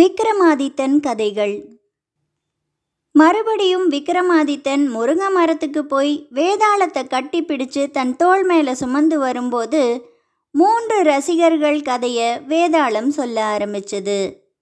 விக்ரமாதித்தன் கதைகள் மறுபடியும் விக்ரமாதித்தன் முருங்கை மரத்துக்கு போய் வேதாளத்தை கட்டி பிடிச்சு தன் தோள் மேலே சுமந்து வரும்போது மூன்று ரசிகர்கள் கதையை வேதாளம் சொல்ல ஆரம்பிச்சது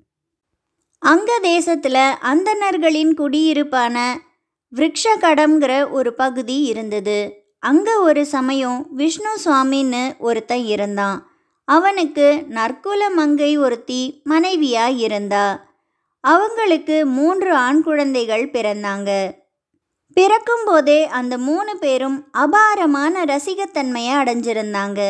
அங்க தேசத்தில் அந்தணர்களின் குடியிருப்பான விருக்ஷகடம்ங்கிற ஒரு பகுதி இருந்தது அங்கே ஒரு சமயம் விஷ்ணு சுவாமின்னு ஒருத்தன் இருந்தான் அவனுக்கு நற்குல மங்கை ஒருத்தி மனைவியா இருந்தா அவங்களுக்கு மூன்று ஆண் குழந்தைகள் பிறந்தாங்க பிறக்கும்போதே அந்த மூணு பேரும் அபாரமான ரசிகத்தன்மையை அடைஞ்சிருந்தாங்க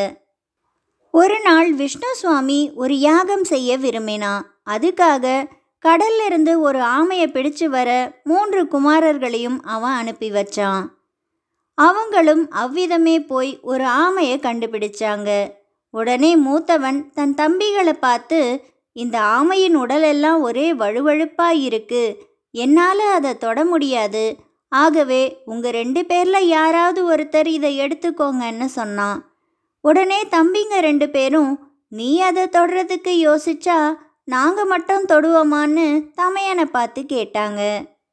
ஒரு நாள் விஷ்ணு சுவாமி ஒரு யாகம் செய்ய விரும்பினான் அதுக்காக கடல்ல இருந்து ஒரு ஆமையை பிடிச்சு வர மூன்று குமாரர்களையும் அவன் அனுப்பி வச்சான் அவங்களும் அவ்விதமே போய் ஒரு ஆமையை கண்டுபிடிச்சாங்க உடனே மூத்தவன் தன் தம்பிகளை பார்த்து இந்த ஆமையின் உடலெல்லாம் ஒரே வழுவழுப்பா இருக்கு என்னால் அதை தொட முடியாது ஆகவே உங்கள் ரெண்டு பேரில் யாராவது ஒருத்தர் இதை எடுத்துக்கோங்கன்னு சொன்னான் உடனே தம்பிங்க ரெண்டு பேரும் நீ அதை தொடுறதுக்கு யோசிச்சா நாங்கள் மட்டும் தொடுவோமான்னு தமையனை பார்த்து கேட்டாங்க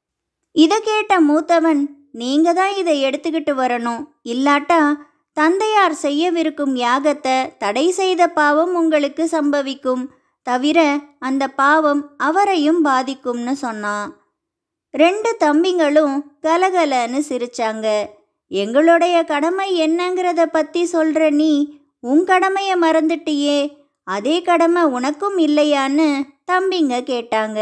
இதை கேட்ட மூத்தவன் நீங்க தான் இதை எடுத்துக்கிட்டு வரணும் இல்லாட்டா தந்தையார் செய்யவிருக்கும் யாகத்தை தடை செய்த பாவம் உங்களுக்கு சம்பவிக்கும் தவிர அந்த பாவம் அவரையும் பாதிக்கும்னு சொன்னான் ரெண்டு தம்பிங்களும் கலகலன்னு சிரிச்சாங்க எங்களுடைய கடமை என்னங்கிறத பற்றி சொல்கிற நீ உன் கடமையை மறந்துட்டியே அதே கடமை உனக்கும் இல்லையான்னு தம்பிங்க கேட்டாங்க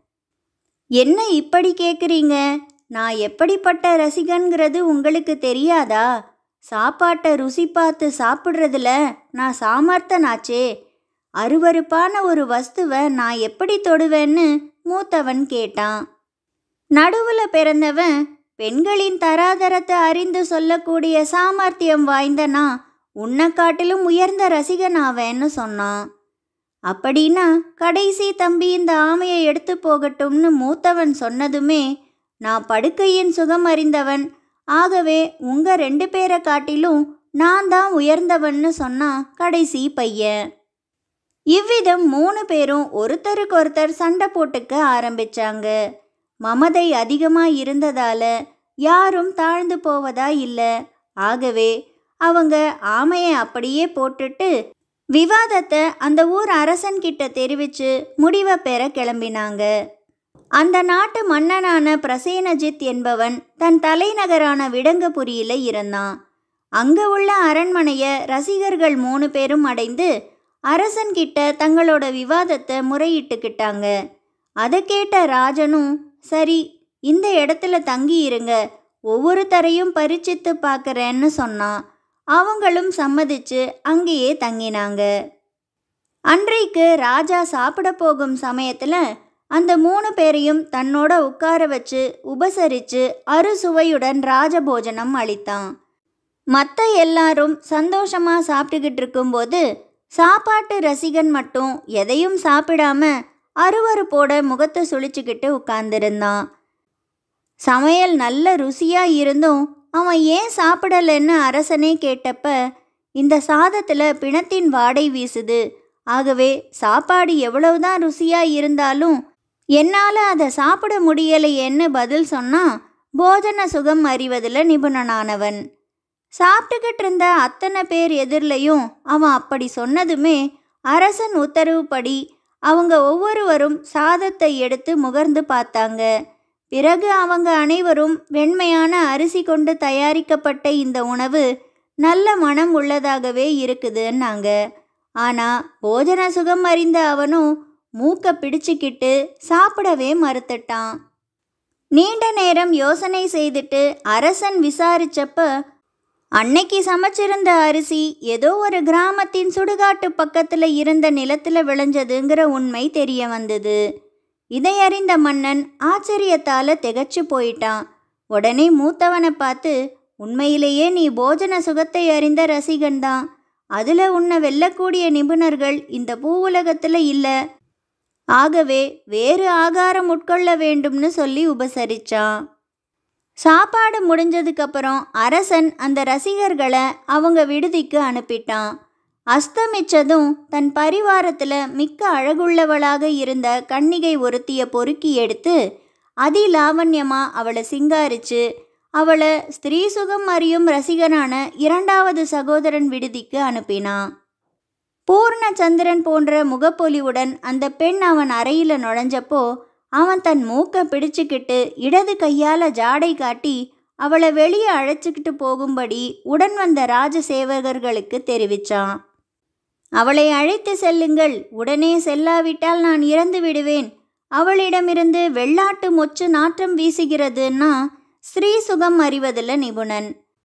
என்ன இப்படி கேட்குறீங்க நான் எப்படிப்பட்ட ரசிகன்கிறது உங்களுக்கு தெரியாதா சாப்பாட்டை ருசி பார்த்து சாப்பிட்றதுல நான் சாமர்த்தனாச்சே அருவருப்பான ஒரு வஸ்துவை நான் எப்படி தொடுவேன்னு மூத்தவன் கேட்டான் நடுவில் பிறந்தவன் பெண்களின் தராதரத்தை அறிந்து சொல்லக்கூடிய சாமர்த்தியம் வாய்ந்தனா உன்னை காட்டிலும் உயர்ந்த ரசிகனாவேன்னு சொன்னான் அப்படின்னா கடைசி தம்பி இந்த ஆமையை எடுத்து போகட்டும்னு மூத்தவன் சொன்னதுமே நான் படுக்கையின் சுகம் அறிந்தவன் ஆகவே உங்க ரெண்டு பேரை காட்டிலும் நான் தான் உயர்ந்தவன்னு சொன்னா கடைசி பையன் இவ்விதம் மூணு பேரும் ஒருத்தருக்கொருத்தர் சண்டை போட்டுக்க ஆரம்பிச்சாங்க மமதை அதிகமாக இருந்ததால யாரும் தாழ்ந்து போவதா இல்லை ஆகவே அவங்க ஆமையை அப்படியே போட்டுட்டு விவாதத்தை அந்த ஊர் அரசன்கிட்ட தெரிவித்து முடிவை பெற கிளம்பினாங்க அந்த நாட்டு மன்னனான பிரசேனஜித் என்பவன் தன் தலைநகரான விடங்கபுரியில் இருந்தான் அங்கே உள்ள அரண்மனையை ரசிகர்கள் மூணு பேரும் அடைந்து அரசன்கிட்ட தங்களோட விவாதத்தை முறையிட்டுக்கிட்டாங்க அதை கேட்ட ராஜனும் சரி இந்த இடத்துல தங்கி இருங்க ஒவ்வொருத்தரையும் பரிச்சித்து பார்க்குறேன்னு சொன்னான் அவங்களும் சம்மதிச்சு அங்கேயே தங்கினாங்க அன்றைக்கு ராஜா சாப்பிட போகும் சமயத்தில் அந்த மூணு பேரையும் தன்னோட உட்கார வச்சு உபசரித்து அறுசுவையுடன் ராஜபோஜனம் அளித்தான் மற்ற எல்லாரும் சந்தோஷமாக சாப்பிட்டுக்கிட்டு இருக்கும்போது சாப்பாட்டு ரசிகன் மட்டும் எதையும் சாப்பிடாம அருவறுப்போட முகத்தை சுழிச்சுக்கிட்டு உட்கார்ந்திருந்தான் சமையல் நல்ல ருசியாக இருந்தும் அவன் ஏன் சாப்பிடலன்னு அரசனே கேட்டப்ப இந்த சாதத்தில் பிணத்தின் வாடை வீசுது ஆகவே சாப்பாடு எவ்வளவுதான் ருசியாக இருந்தாலும் என்னால் அதை சாப்பிட முடியலையேன்னு பதில் சொன்னான் போஜன சுகம் அறிவதில் நிபுணனானவன் சாப்பிட்டுக்கிட்டு இருந்த அத்தனை பேர் எதிர்லையும் அவன் அப்படி சொன்னதுமே அரசன் உத்தரவுப்படி அவங்க ஒவ்வொருவரும் சாதத்தை எடுத்து முகர்ந்து பார்த்தாங்க பிறகு அவங்க அனைவரும் வெண்மையான அரிசி கொண்டு தயாரிக்கப்பட்ட இந்த உணவு நல்ல மனம் உள்ளதாகவே இருக்குதுன்னாங்க ஆனால் போஜன சுகம் அறிந்த அவனும் மூக்கை பிடிச்சிக்கிட்டு சாப்பிடவே மறுத்துட்டான் நீண்ட நேரம் யோசனை செய்துட்டு அரசன் விசாரிச்சப்ப அன்னைக்கு சமைச்சிருந்த அரிசி ஏதோ ஒரு கிராமத்தின் சுடுகாட்டு பக்கத்தில் இருந்த நிலத்தில் விளைஞ்சதுங்கிற உண்மை தெரிய வந்தது இதை அறிந்த மன்னன் ஆச்சரியத்தால் திகச்சு போயிட்டான் உடனே மூத்தவனை பார்த்து உண்மையிலேயே நீ போஜன சுகத்தை அறிந்த ரசிகன்தான் அதில் உன்னை வெல்லக்கூடிய நிபுணர்கள் இந்த பூவுலகத்தில் இல்லை ஆகவே வேறு ஆகாரம் உட்கொள்ள வேண்டும்னு சொல்லி உபசரிச்சான் சாப்பாடு முடிஞ்சதுக்கப்புறம் அரசன் அந்த ரசிகர்களை அவங்க விடுதிக்கு அனுப்பிட்டான் அஸ்தமிச்சதும் தன் பரிவாரத்தில் மிக்க அழகுள்ளவளாக இருந்த கன்னிகை ஒருத்திய பொறுக்கி எடுத்து அதிலாவண்யமா அவளை சிங்காரிச்சு அவளை ஸ்திரீ சுகம் அறியும் ரசிகனான இரண்டாவது சகோதரன் விடுதிக்கு அனுப்பினான் பூர்ணச்சந்திரன் போன்ற முகப்பொலிவுடன் அந்த பெண் அவன் அறையில் நுழைஞ்சப்போ அவன் தன் மூக்கை பிடிச்சுக்கிட்டு இடது கையால் ஜாடை காட்டி அவளை வெளியே அழைச்சிக்கிட்டு போகும்படி உடன் வந்த ராஜசேவகர்களுக்கு தெரிவிச்சான் அவளை அழைத்து செல்லுங்கள் உடனே செல்லாவிட்டால் நான் இறந்து விடுவேன் அவளிடமிருந்து வெள்ளாட்டு மொச்சு நாற்றம் வீசுகிறதுன்னா ஸ்ரீ சுகம் அறிவதில் நிபுணன்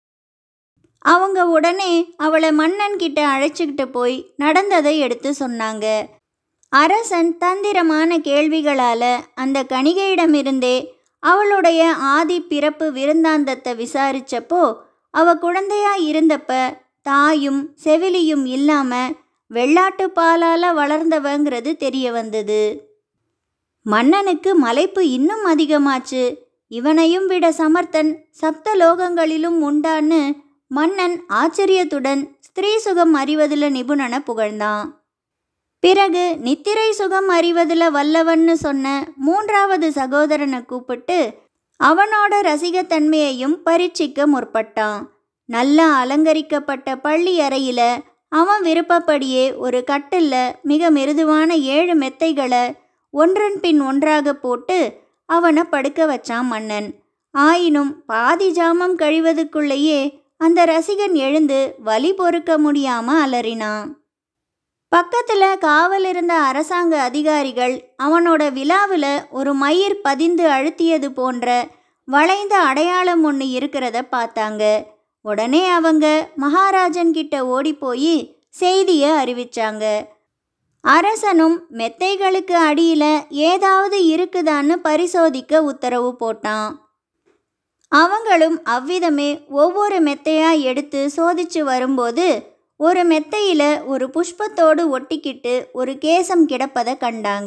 அவங்க உடனே அவளை மன்னன் கிட்ட அழைச்சிக்கிட்டு போய் நடந்ததை எடுத்து சொன்னாங்க அரசன் தந்திரமான கேள்விகளால் அந்த கணிகையிடமிருந்தே அவளுடைய ஆதி பிறப்பு விருந்தாந்தத்தை விசாரிச்சப்போ அவ குழந்தையா இருந்தப்ப தாயும் செவிலியும் இல்லாம வெள்ளாட்டு பாலால வளர்ந்தவங்கிறது தெரிய வந்தது மன்னனுக்கு மலைப்பு இன்னும் அதிகமாச்சு இவனையும் விட சமர்த்தன் சப்த லோகங்களிலும் உண்டான்னு மன்னன் ஆச்சரியத்துடன் ஸ்திரீ சுகம் அறிவதில் நிபுணனை புகழ்ந்தான் பிறகு நித்திரை சுகம் அறிவதில் வல்லவன்னு சொன்ன மூன்றாவது சகோதரனை கூப்பிட்டு அவனோட ரசிகத்தன்மையையும் பரீட்சிக்க முற்பட்டான் நல்லா அலங்கரிக்கப்பட்ட பள்ளி அறையில் அவன் விருப்பப்படியே ஒரு கட்டில்ல மிக மிருதுவான ஏழு மெத்தைகளை ஒன்றன் பின் ஒன்றாக போட்டு அவனை படுக்க வச்சான் மன்னன் ஆயினும் பாதி ஜாமம் கழிவதுக்குள்ளேயே அந்த ரசிகன் எழுந்து வலி பொறுக்க முடியாம அலறினான் பக்கத்தில் காவல் இருந்த அரசாங்க அதிகாரிகள் அவனோட விழாவில் ஒரு மயிர் பதிந்து அழுத்தியது போன்ற வளைந்த அடையாளம் ஒன்று இருக்கிறத பார்த்தாங்க உடனே அவங்க மகாராஜன் கிட்ட ஓடி போய் செய்தியை அறிவிச்சாங்க அரசனும் மெத்தைகளுக்கு அடியில் ஏதாவது இருக்குதான்னு பரிசோதிக்க உத்தரவு போட்டான் அவங்களும் அவ்விதமே ஒவ்வொரு மெத்தையா எடுத்து சோதிச்சு வரும்போது ஒரு மெத்தையில் ஒரு புஷ்பத்தோடு ஒட்டிக்கிட்டு ஒரு கேசம் கிடப்பதை கண்டாங்க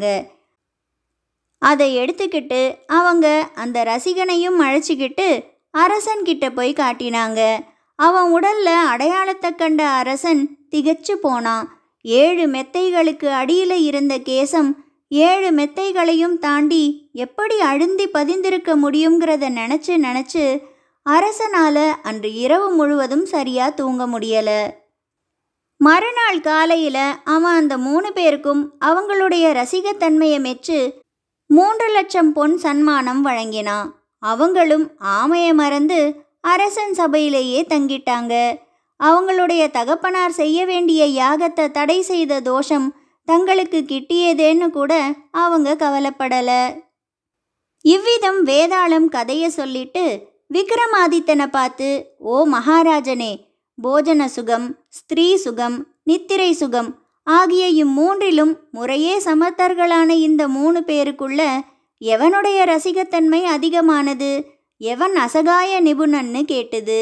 அதை எடுத்துக்கிட்டு அவங்க அந்த ரசிகனையும் அழைச்சிக்கிட்டு அரசன்கிட்ட போய் காட்டினாங்க அவன் உடல்ல அடையாளத்தை கண்ட அரசன் திகச்சு போனான் ஏழு மெத்தைகளுக்கு அடியில் இருந்த கேசம் ஏழு மெத்தைகளையும் தாண்டி எப்படி அழுந்தி பதிந்திருக்க முடியுங்கிறத நினச்சி நினச்சி அரசனால் அன்று இரவு முழுவதும் சரியாக தூங்க முடியலை மறுநாள் காலையில் அவன் அந்த மூணு பேருக்கும் அவங்களுடைய ரசிகத்தன்மையை மெச்சு மூன்று லட்சம் பொன் சன்மானம் வழங்கினான் அவங்களும் ஆமையை மறந்து அரசன் சபையிலேயே தங்கிட்டாங்க அவங்களுடைய தகப்பனார் செய்ய வேண்டிய யாகத்தை தடை செய்த தோஷம் தங்களுக்கு கிட்டியதேன்னு கூட அவங்க கவலைப்படலை இவ்விதம் வேதாளம் கதையை சொல்லிட்டு விக்ரமாதித்தனை பார்த்து ஓ மகாராஜனே போஜன சுகம் ஸ்திரீ சுகம் நித்திரை சுகம் ஆகிய இம்மூன்றிலும் முறையே சமர்த்தர்களான இந்த மூணு பேருக்குள்ள எவனுடைய ரசிகத்தன்மை அதிகமானது எவன் அசகாய நிபுணன்னு கேட்டது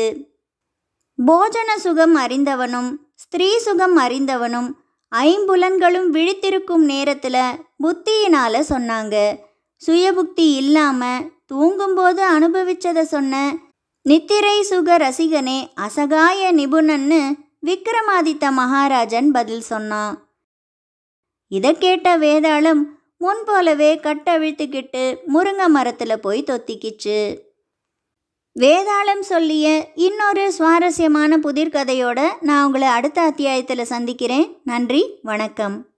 போஜன சுகம் அறிந்தவனும் ஸ்திரீ சுகம் அறிந்தவனும் ஐம்புலன்களும் விழித்திருக்கும் நேரத்தில் புத்தியினால சொன்னாங்க சுயபுக்தி இல்லாம தூங்கும்போது அனுபவிச்சதை சொன்ன நித்திரை சுக ரசிகனே அசகாய நிபுணன்னு விக்ரமாதித்த மகாராஜன் பதில் சொன்னான் இதை கேட்ட வேதாளம் முன் போலவே கட்டவிழ்த்துக்கிட்டு முருங்கை மரத்தில் போய் தொத்திக்கிச்சு வேதாளம் சொல்லிய இன்னொரு சுவாரஸ்யமான புதிர்கதையோட நான் உங்களை அடுத்த அத்தியாயத்தில் சந்திக்கிறேன் நன்றி வணக்கம்